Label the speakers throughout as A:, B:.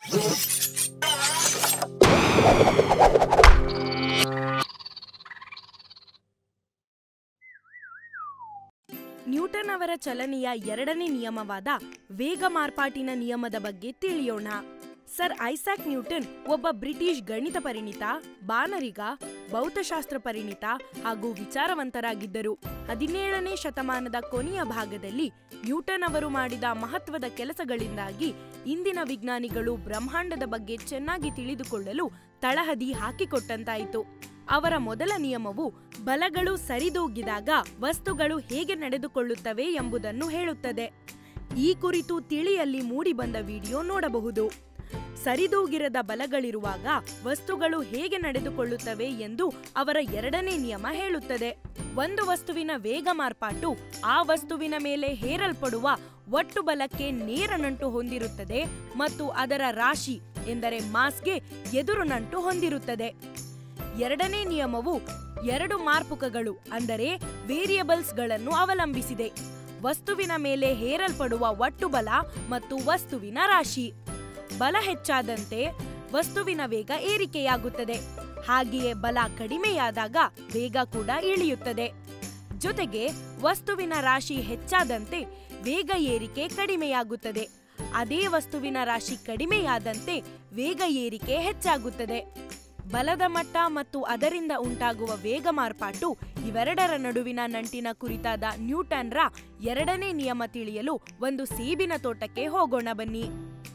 A: Newton ಅವರ ಚಲನೆಯ ಎರಡನೇ ನಿಯಮವಾದ ವೇಗ ಮಾರ್ಪಾಟಿನ ನಿಯಮದ ಬಗ್ಗೆ ತಿಳಿಯೋಣ ಸರ್ ಐಸಾಕ್ ನ್ಯೂಟನ್ ಒಬ್ಬ ಬ್ರಿಟಿಷ್ ಗಣಿತ ಪರಿಣಿತ ಬಾನರಿಗ ಭೌತಶಾಸ್ತ್ರ ಪರಿಣಿತ ಹಾಗೂ ವಿಚಾರವಂತರಾಗಿದ್ದರು ಹದಿನೇಳನೇ ಶತಮಾನದ ಕೊನೆಯ ಭಾಗದಲ್ಲಿ ನ್ಯೂಟನ್ ಅವರು ಮಾಡಿದ ಮಹತ್ವದ ಕೆಲಸಗಳಿಂದಾಗಿ ಇಂದಿನ ವಿಜ್ಞಾನಿಗಳು ಬ್ರಹ್ಮಾಂಡದ ಬಗ್ಗೆ ಚೆನ್ನಾಗಿ ತಿಳಿದುಕೊಳ್ಳಲು ತಳಹದಿ ಹಾಕಿಕೊಟ್ಟಂತಾಯಿತು ಅವರ ಮೊದಲ ನಿಯಮವು ಬಲಗಳು ಸರಿದೂಗಿದಾಗ ವಸ್ತುಗಳು ಹೇಗೆ ನಡೆದುಕೊಳ್ಳುತ್ತವೆ ಎಂಬುದನ್ನು ಹೇಳುತ್ತದೆ ಈ ಕುರಿತು ತಿಳಿಯಲ್ಲಿ ಮೂಡಿಬಂದ ವಿಡಿಯೋ ನೋಡಬಹುದು ಸರಿದೂಗಿರದ ಬಲಗಳಿರುವಾಗ ವಸ್ತುಗಳು ಹೇಗೆ ನಡೆದುಕೊಳ್ಳುತ್ತವೆ ಎಂದು ಅವರ ಎರಡನೇ ನಿಯಮ ಹೇಳುತ್ತದೆ ಒಂದು ವಸ್ತುವಿನ ವೇಗ ಮಾರ್ಪಾಟು ಆ ವಸ್ತುವಿನ ಮೇಲೆ ಹೇರಲ್ಪಡುವ ಒಟ್ಟು ಬಲಕ್ಕೆ ನೇರ ನಂಟು ಹೊಂದಿರುತ್ತದೆ ಮತ್ತು ಅದರ ರಾಶಿ ಎಂದರೆ ಮಾಸ್ಗೆ ಎದುರು ನಂಟು ಹೊಂದಿರುತ್ತದೆ ಎರಡನೇ ನಿಯಮವು ಎರಡು ಮಾರ್ಪುಕಗಳು ಅಂದರೆ ವೇರಿಯಬಲ್ಸ್ಗಳನ್ನು ಅವಲಂಬಿಸಿದೆ ವಸ್ತುವಿನ ಮೇಲೆ ಹೇರಲ್ಪಡುವ ಒಟ್ಟು ಬಲ ಮತ್ತು ವಸ್ತುವಿನ ರಾಶಿ ಬಲ ಹೆಚ್ಚಾದಂತೆ ವಸ್ತುವಿನ ವೇಗ ಏರಿಕೆಯಾಗುತ್ತದೆ ಹಾಗೆಯೇ ಬಲ ಕಡಿಮೆಯಾದಾಗ ವೇಗ ಕೂಡ ಇಳಿಯುತ್ತದೆ ಜೊತೆಗೆ ವಸ್ತುವಿನ ರಾಶಿ ಹೆಚ್ಚಾದಂತೆ ವೇಗ ಏರಿಕೆ ಕಡಿಮೆಯಾಗುತ್ತದೆ ಅದೇ ವಸ್ತುವಿನ ರಾಶಿ ಕಡಿಮೆಯಾದಂತೆ ವೇಗ ಏರಿಕೆ ಹೆಚ್ಚಾಗುತ್ತದೆ ಬಲದ ಮಟ್ಟ ಮತ್ತು ಅದರಿಂದ ಉಂಟಾಗುವ ವೇಗ ಮಾರ್ಪಾಟು ಇವೆರಡರ ನಡುವಿನ ನಂಟಿನ ಕುರಿತಾದ ನ್ಯೂಟನ್ರ ಎರಡನೇ ನಿಯಮ ತಿಳಿಯಲು ಒಂದು ಸೇಬಿನ ತೋಟಕ್ಕೆ ಹೋಗೋಣ ಬನ್ನಿ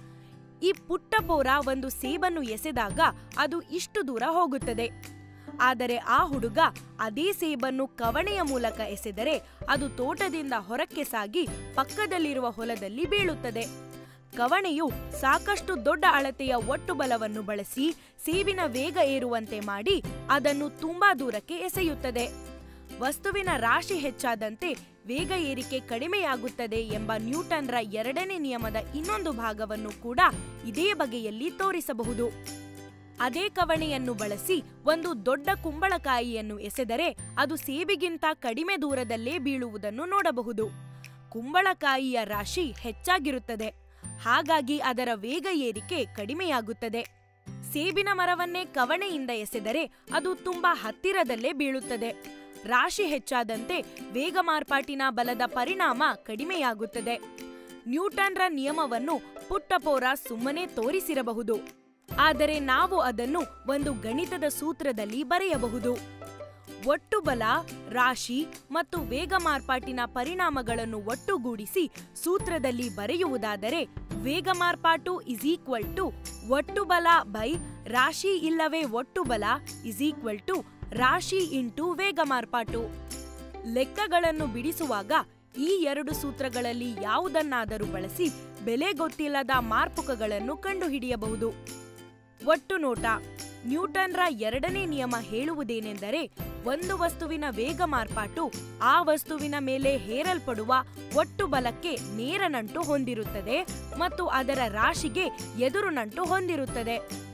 A: ಈ ಪುಟ್ಟ ಪೋರ ಒಂದು ಸೇಬನ್ನು ಎಸೆದಾಗ ಅದು ಇಷ್ಟು ದೂರ ಹೋಗುತ್ತದೆ ಆದರೆ ಆ ಹುಡುಗ ಅದೇ ಸೇಬನ್ನು ಕವಣೆಯ ಮೂಲಕ ಎಸೆದರೆ ಅದು ತೋಟದಿಂದ ಹೊರಕ್ಕೆ ಸಾಗಿ ಪಕ್ಕದಲ್ಲಿರುವ ಹೊಲದಲ್ಲಿ ಬೀಳುತ್ತದೆ ಕವಣೆಯು ಸಾಕಷ್ಟು ದೊಡ್ಡ ಅಳತೆಯ ಒಟ್ಟು ಬಲವನ್ನು ಬಳಸಿ ಸೇಬಿನ ವೇಗ ಏರುವಂತೆ ಮಾಡಿ ಅದನ್ನು ತುಂಬಾ ದೂರಕ್ಕೆ ಎಸೆಯುತ್ತದೆ ವಸ್ತುವಿನ ರಾಶಿ ಹೆಚ್ಚಾದಂತೆ ವೇಗ ಏರಿಕೆ ಕಡಿಮೆಯಾಗುತ್ತದೆ ಎಂಬ ನ್ಯೂಟನ್ರ ಎರಡನೇ ನಿಯಮದ ಇನ್ನೊಂದು ಭಾಗವನ್ನು ಕೂಡ ಇದೇ ಬಗೆಯಲ್ಲಿ ತೋರಿಸಬಹುದು ಅದೇ ಕವಣೆಯನ್ನು ಬಳಸಿ ಒಂದು ದೊಡ್ಡ ಕುಂಬಳಕಾಯಿಯನ್ನು ಎಸೆದರೆ ಅದು ಸೇಬಿಗಿಂತ ಕಡಿಮೆ ದೂರದಲ್ಲೇ ಬೀಳುವುದನ್ನು ನೋಡಬಹುದು ಕುಂಬಳಕಾಯಿಯ ರಾಶಿ ಹೆಚ್ಚಾಗಿರುತ್ತದೆ ಹಾಗಾಗಿ ಅದರ ವೇಗ ಏರಿಕೆ ಕಡಿಮೆಯಾಗುತ್ತದೆ ಸೇಬಿನ ಮರವನ್ನೇ ಕವಣೆಯಿಂದ ಎಸೆದರೆ ಅದು ತುಂಬಾ ಹತ್ತಿರದಲ್ಲೇ ಬೀಳುತ್ತದೆ ರಾಶಿ ಹೆಚ್ಚಾದಂತೆ ವೇಗ ಮಾರ್ಪಾಟಿನ ಬಲದ ಪರಿಣಾಮ ಕಡಿಮೆಯಾಗುತ್ತದೆ ನ್ಯೂಟನ್ರ ನಿಯಮವನ್ನು ಪುಟ್ಟಪೋರ ಸುಮ್ಮನೆ ತೋರಿಸಿರಬಹುದು ಆದರೆ ನಾವು ಅದನ್ನು ಒಂದು ಗಣಿತದ ಸೂತ್ರದಲ್ಲಿ ಬರೆಯಬಹುದು ಒಟ್ಟು ಬಲ ರಾಶಿ ಮತ್ತು ವೇಗ ಮಾರ್ಪಾಟಿನ ಪರಿಣಾಮಗಳನ್ನು ಒಟ್ಟುಗೂಡಿಸಿ ಸೂತ್ರದಲ್ಲಿ ಬರೆಯುವುದಾದರೆ ವೇಗ ಮಾರ್ಪಾಟು ಇಸ್ ಈಕ್ವಲ್ ಟು ಒಟ್ಟು ಬಲ ಬೈ ರಾಶಿ ಇಲ್ಲವೇ ಒಟ್ಟು ಬಲ ಇಸ್ ಈಕ್ವಲ್ ಟು ರಾಶಿ ಇಂಟು ವೇಗ ಮಾರ್ಪಾಟು ಲೆಕ್ಕಗಳನ್ನು ಬಿಡಿಸುವಾಗ ಈ ಎರಡು ಸೂತ್ರಗಳಲ್ಲಿ ಯಾವುದನ್ನಾದರೂ ಬಳಸಿ ಬೆಲೆ ಗೊತ್ತಿಲ್ಲದ ಮಾರ್ಪುಕಗಳನ್ನು ಕಂಡುಹಿಡಿಯಬಹುದು ಒಟ್ಟು ನೋಟ ನ್ಯೂಟನ್ರ ಎರಡನೇ ನಿಯಮ ಹೇಳುವುದೇನೆಂದರೆ ಒಂದು ವಸ್ತುವಿನ ವೇಗ ಮಾರ್ಪಾಟು ಆ ವಸ್ತುವಿನ ಮೇಲೆ ಹೇರಲ್ಪಡುವ ಒಟ್ಟು ಬಲಕ್ಕೆ ನೇರ ನಂಟು ಹೊಂದಿರುತ್ತದೆ ಮತ್ತು ಅದರ ರಾಶಿಗೆ ಎದುರು ನಂಟು ಹೊಂದಿರುತ್ತದೆ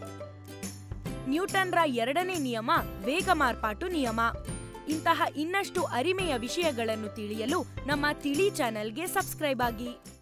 A: ನ್ಯೂಟನ್ರ ಎರಡನೇ ನಿಯಮ ವೇಗ ಮಾರ್ಪಾಟು ನಿಯಮ ಇಂತಹ ಇನ್ನಷ್ಟು ಅರಿಮೆಯ ವಿಷಯಗಳನ್ನು ತಿಳಿಯಲು ನಮ್ಮ ತಿಳಿ ಚಾನೆಲ್ಗೆ ಸಬ್ಸ್ಕ್ರೈಬ್ ಆಗಿ